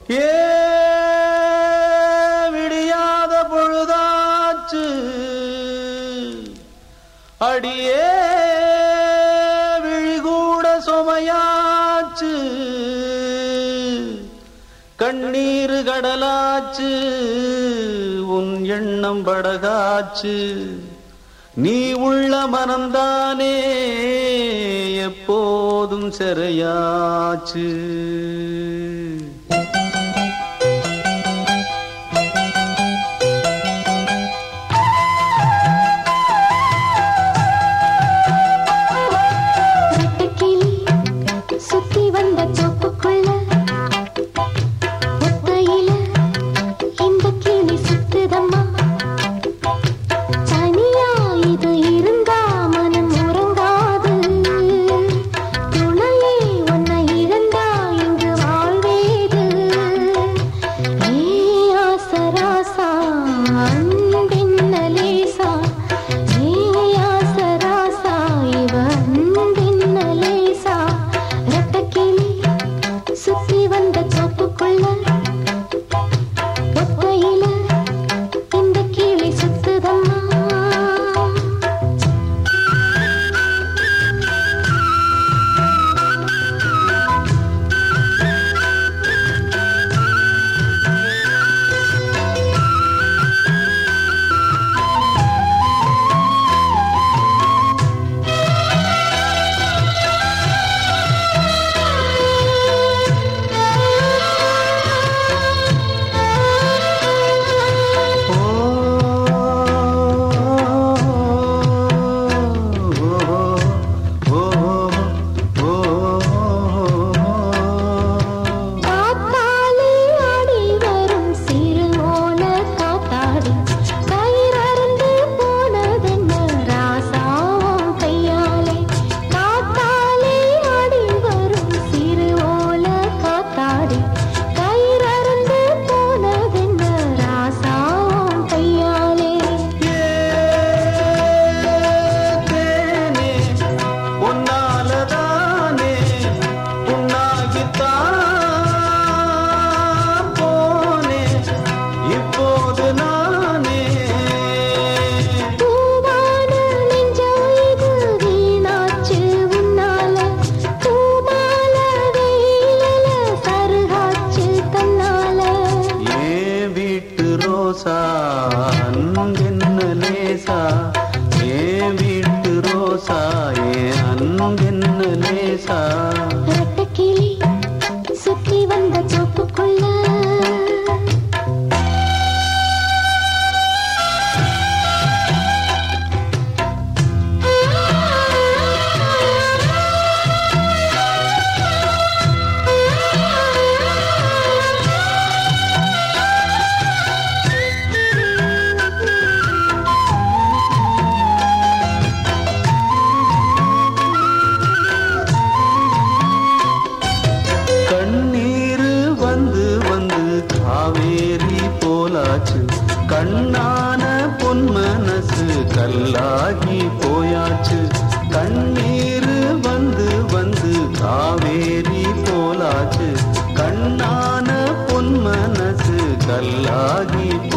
ஏ விடியாத பொழுதாச்சு அடியே விழிகூட சுமையாச்சு கண்ணீரு கடலாச்சு உன் எண்ணம் படகாச்சு நீ உள்ள மனந்தானே எப்போதும் சிறையாச்சு வெட்டுக்கிளி சுத்தி வந்த தோப்புக்குள்ள ஒத்தையில இந்த கிளி சுத்துதம்மா தனியா இது இருந்தா மனம் உறங்காது துணையே உன்னை இழந்தா இங்கு வாழ்வேது ஏ ஆசராசா அன்பின்ன லேசா ஏ ஆசராசா இவ அன்பின்ன லேசா ரெட்டக்கிளி சுத்தி வந்த தோப்புக்குள்ள ஒத்தையில இந்த கிளி சுத்துதம்மா காத்தாலே ஆடி வரும் சிறு ஓல காத்தாடி கயிறறுந்து போனதென்ன ராசாவும் கையாலே காத்தாலே ஆடி வரும் சிறு ஓல காத்தாடி கயிறறுந்து போனதென்ன ராசாவும் கையாலே தேனே உன்னாலதானே உன்னாகித்தான் போனே இப்போது நானே பூவான நெஞ்சம் இது வீணாச்சு உன்னால பூமால வெயிலில சருகாச்சு தன்னால ஏன் வீட்டு ரோசா அன்பென்ன லேசா ஏன் வீட்டு ரோசா ஏன் அன்பென்ன லேசா ரெட்டக்கிளி சுத்தி வந்த தோப்புக்குள்ள கண்ணீரு வந்து வந்து காவேரி போலாச்சு கண்ணான பொன் மனசு கல்லாகி போயாச்சு கண்ணீரு வந்து வந்து காவேரி போலாச்சு கண்ணான பொன் மனசு கல்லாகி